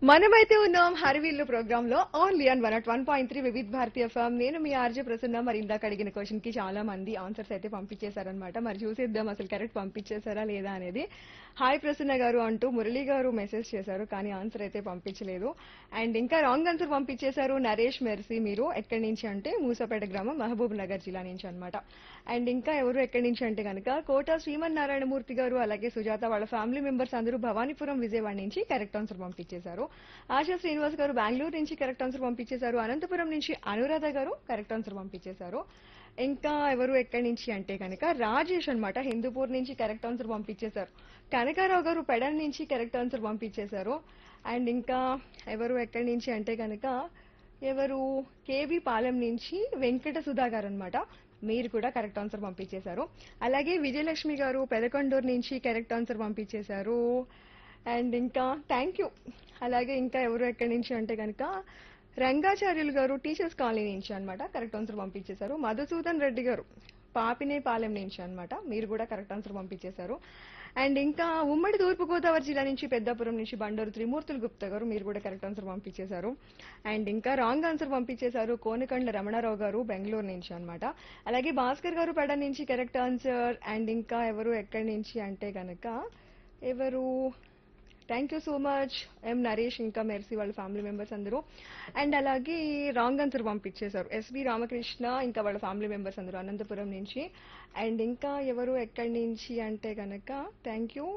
మనమైతే ఉన్నాం హరివిల్లు ప్రోగ్రామ్ లో only on one at one point three Vividh Bharatiya ఫామ్ నేను మీ ఆర్జే ప్రసన్న మరి ఇందాక అడిగిన క్వశ్చన్ కి చాలా మంది ఆన్సర్స్ అయితే పంపించేశారనమాట మరి చూసేద్దాం అసలు కరెక్ట్ పంపించేశారా లేదా అనేది హాయ్ ప్రసన్న గారు అంటూ మురళి గారు మెసేజ్ చేశారు కానీ ఆన్సర్ అయితే పంపించలేదు అండ్ ఇంకా రాంగ్ ఆన్సర్ పంపించేశారు నరేష్ మెర్సీ మీరు ఎక్కడి నుంచి అంటే మూసపేట గ్రామం మహబూబ్ నగర్ జిల్లా నుంచి అన్నమాట అండ్ ఇంకా ఎవరు ఎక్కడి నుంచి అంటే కనుక కోట శ్రీమన్ నారాయణమూర్తి గారు అలాగే సుజాత వాళ్ళ ఫ్యామిలీ మెంబర్స్ అందరూ భవానీపురం విజయవాడ నుంచి కరెక్ట్ ఆన్సర్ పంపించేశారు ఆశా శ్రీనివాస్ గారు బెంగళూరు నుంచి కరెక్ట్ ఆన్సర్ పంపించేశారు అనంతపురం నుంచి అనురాధ గారు కరెక్ట్ ఆన్సర్ పంపించేశారు ఇంకా ఎవరు ఎక్కడి నుంచి అంటే కనుక రాజేష్ అన్నమాట హిందూపూర్ నుంచి కరెక్ట్ ఆన్సర్ పంపించేశారు కనకారావు గారు పెడన్ నుంచి కరెక్ట్ ఆన్సర్ పంపించేశారు అండ్ ఇంకా ఎవరు ఎక్కడి నుంచి అంటే కనుక ఎవరు కేబీ పాలెం నుంచి వెంకట సుధా గారు అనమాట మీరు కూడా కరెక్ట్ ఆన్సర్ పంపించేశారు అలాగే విజయలక్ష్మి గారు పెదకొండూరు నుంచి కరెక్ట్ ఆన్సర్ పంపించేశారు అండ్ ఇంకా థ్యాంక్ యూ అలాగే ఇంకా ఎవరు ఎక్కడి నుంచి అంటే కనుక రంగాచార్యులు గారు టీచర్స్ కాలనీ నుంచి అన్నమాట కరెక్ట్ ఆన్సర్ పంపించేశారు మధుసూదన్ రెడ్డి గారు పాపినేపాలెం నుంచి అన్నమాట మీరు కూడా కరెక్ట్ ఆన్సర్ పంపించేశారు అండ్ ఇంకా ఉమ్మడి తూర్పుగోదావరి జిల్లా నుంచి పెద్దాపురం నుంచి బండూరు త్రిమూర్తులు గుప్తా గారు మీరు కూడా కరెక్ట్ ఆన్సర్ పంపించేశారు అండ్ ఇంకా రాంగ్ ఆన్సర్ పంపించేశారు కోనకండ్ల రమణారావు గారు బెంగళూరు నుంచి అన్నమాట అలాగే భాస్కర్ గారు పెడ నుంచి కరెక్ట్ ఆన్సర్ అండ్ ఇంకా ఎవరు ఎక్కడి నుంచి అంటే కనుక ఎవరు thank you so much M Naresh ఇంకా మెర్సీ వాళ్ళ ఫ్యామిలీ మెంబర్స్ అందరూ అండ్ అలాగే రాంగ్ ఆన్సర్ పంపించేశారు ఎస్వి రామకృష్ణ ఇంకా వాళ్ళ ఫ్యామిలీ మెంబర్స్ అందరూ అనంతపురం నుంచి అండ్ ఇంకా ఎవరు ఎక్కడి నుంచి అంటే కనుక థ్యాంక్ యూ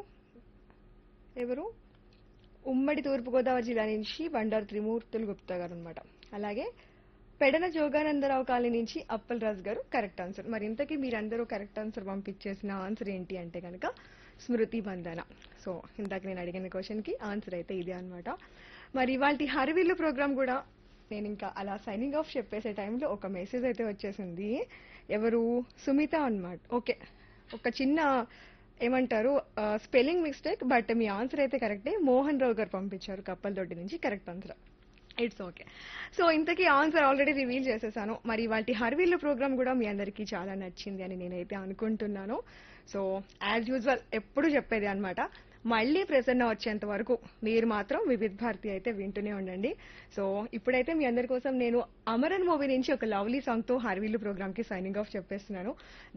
ఎవరు ఉమ్మడి తూర్పుగోదావరి జిల్లా నుంచి బండారు త్రిమూర్తులు గుప్తా గారు అనమాట అలాగే పెడన జోగానందరావు కాలనీ నుంచి అప్పల్ రాజు గారు కరెక్ట్ ఆన్సర్ మరి ఇంతకీ మీరందరూ కరెక్ట్ ఆన్సర్ పంపించేసిన ఆన్సర్ ఏంటి అంటే కనుక స్మృతి బంధన సో ఇందాక నేను అడిగిన క్వశ్చన్ కి ఆన్సర్ అయితే ఇదే అన్నమాట మరి ఇవాళ హరివిల్లు ప్రోగ్రామ్ కూడా నేను ఇంకా అలా సైనింగ్ ఆఫ్ చెప్పేసే టైంలో ఒక మెసేజ్ అయితే వచ్చేసింది ఎవరు సుమిత అన్నమాట ఓకే ఒక చిన్న ఏమంటారు స్పెల్లింగ్ మిస్టేక్ బట్ మీ ఆన్సర్ అయితే కరెక్టే మోహన్ రావు గారు పంపించారు కప్పలదొడ్డి నుంచి correct answer it's okay so ఇంతకీ ఆన్సర్ ఆల్రెడీ రివీల్ చేసేసాను మరి వాటి హర్వీల్ ప్రోగ్రామ్ కూడా మీ అందరికీ చాలా నచ్చింది అని నేనైతే అనుకుంటున్నాను సో యాజ్ యూజువల్ ఎప్పుడు చెప్పేది అన్నమాట మళ్ళీ ప్రసన్న వచ్చేంత వరకు మీరు మాత్రం వివిధ్ భారతి అయితే వింటూనే ఉండండి సో ఇప్పుడైతే మీ అందరి కోసం నేను అమరన్ మూవీ నుంచి ఒక లవ్లీ సాంగ్ తో హర్వీలు ప్రోగ్రామ్ కి సైనింగ్ ఆఫ్ చెప్పేస్తున్నాను